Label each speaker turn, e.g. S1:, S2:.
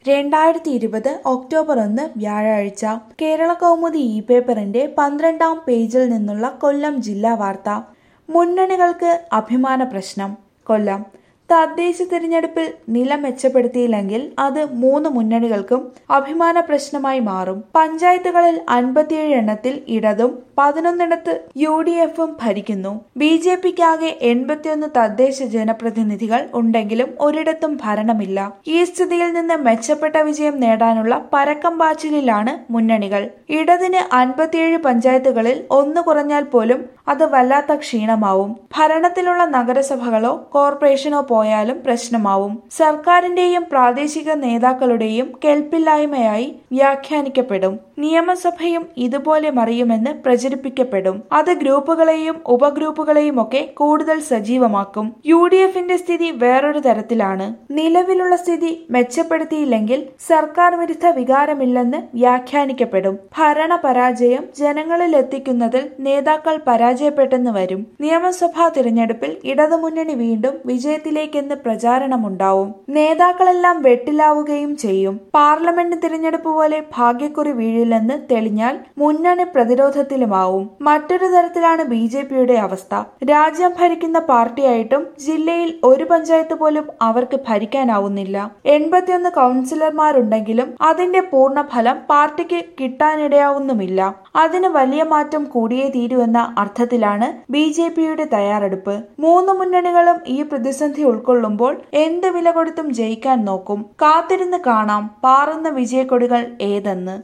S1: രണ്ടായിരത്തി ഇരുപത് ഒക്ടോബർ ഒന്ന് വ്യാഴാഴ്ച കേരള കൗമുദി ഇ പേപ്പറിന്റെ പന്ത്രണ്ടാം പേജിൽ നിന്നുള്ള കൊല്ലം ജില്ലാ വാർത്ത മുന്നണികൾക്ക് അഭിമാന പ്രശ്നം കൊല്ലം തദ്ദേശ തിരഞ്ഞെടുപ്പിൽ നില മെച്ചപ്പെടുത്തിയില്ലെങ്കിൽ അത് മൂന്ന് മുന്നണികൾക്കും അഭിമാന പ്രശ്നമായി മാറും പഞ്ചായത്തുകളിൽ അൻപത്തിയേഴ് എണ്ണത്തിൽ ഇടതും പതിനൊന്നിടത്ത് യു ഡി എഫും ഭരിക്കുന്നു ബി ജെ പിക്കാകെ എൺപത്തിയൊന്ന് തദ്ദേശ ജനപ്രതിനിധികൾ ഉണ്ടെങ്കിലും ഒരിടത്തും ഭരണമില്ല ഈ സ്ഥിതിയിൽ നിന്ന് മെച്ചപ്പെട്ട വിജയം നേടാനുള്ള പരക്കം പാച്ചിലിലാണ് മുന്നണികൾ ഇടതിന് അൻപത്തിയേഴ് പഞ്ചായത്തുകളിൽ ഒന്ന് കുറഞ്ഞാൽ പോലും അത് വല്ലാത്ത ക്ഷീണമാവും ഭരണത്തിലുള്ള നഗരസഭകളോ കോർപ്പറേഷനോ പോയാലും പ്രശ്നമാവും സർക്കാരിന്റെയും പ്രാദേശിക നേതാക്കളുടെയും കെൽപ്പില്ലായ്മയായി വ്യാഖ്യാനിക്കപ്പെടും നിയമസഭയും ഇതുപോലെ മറിയുമെന്ന് പ്രചരിപ്പിക്കപ്പെടും അത് ഗ്രൂപ്പുകളെയും ഉപഗ്രൂപ്പുകളെയും ഒക്കെ കൂടുതൽ സജീവമാക്കും യു ഡി എഫിന്റെ സ്ഥിതി വേറൊരു തരത്തിലാണ് നിലവിലുള്ള സ്ഥിതി മെച്ചപ്പെടുത്തിയില്ലെങ്കിൽ സർക്കാർ വിരുദ്ധ വികാരമില്ലെന്ന് വ്യാഖ്യാനിക്കപ്പെടും ഭരണ പരാജയം ജനങ്ങളിൽ എത്തിക്കുന്നതിൽ നേതാക്കൾ പരാജയപ്പെട്ടെന്ന് വരും നിയമസഭാ തിരഞ്ഞെടുപ്പിൽ ഇടതുമുന്നണി വീണ്ടും വിജയത്തിലേക്കെന്ന് പ്രചാരണമുണ്ടാവും നേതാക്കളെല്ലാം വെട്ടിലാവുകയും ചെയ്യും പാർലമെന്റ് തിരഞ്ഞെടുപ്പ് പോലെ ഭാഗ്യക്കുറി വീഴില്ലെന്ന് തെളിഞ്ഞാൽ മുന്നണി പ്രതിരോധത്തിലുമാവും മറ്റൊരു തരത്തിലാണ് ബി ജെ പിയുടെ അവസ്ഥ രാജ്യം ഭരിക്കുന്ന പാർട്ടിയായിട്ടും ജില്ലയിൽ ഒരു പഞ്ചായത്ത് പോലും അവർക്ക് ഭരിക്കാനാവുന്നില്ല എൺപത്തിയൊന്ന് കൗൺസിലർമാരുണ്ടെങ്കിലും അതിന്റെ പൂർണ്ണ ഫലം പാർട്ടിക്ക് കിട്ടാനിടയാവുന്നുമില്ല അതിന് വലിയ മാറ്റം കൂടിയേ തീരൂ എന്ന അർത്ഥത്തിലാണ് ബി ജെ പിയുടെ തയ്യാറെടുപ്പ് മൂന്ന് മുന്നണികളും ഈ പ്രതിസന്ധി ഉൾക്കൊള്ളുമ്പോൾ എന്ത് വില കൊടുത്തും ജയിക്കാൻ നോക്കും കാത്തിരുന്ന് കാണാം പാറുന്ന വിജയക്കൊടികൾ ഏതെന്ന്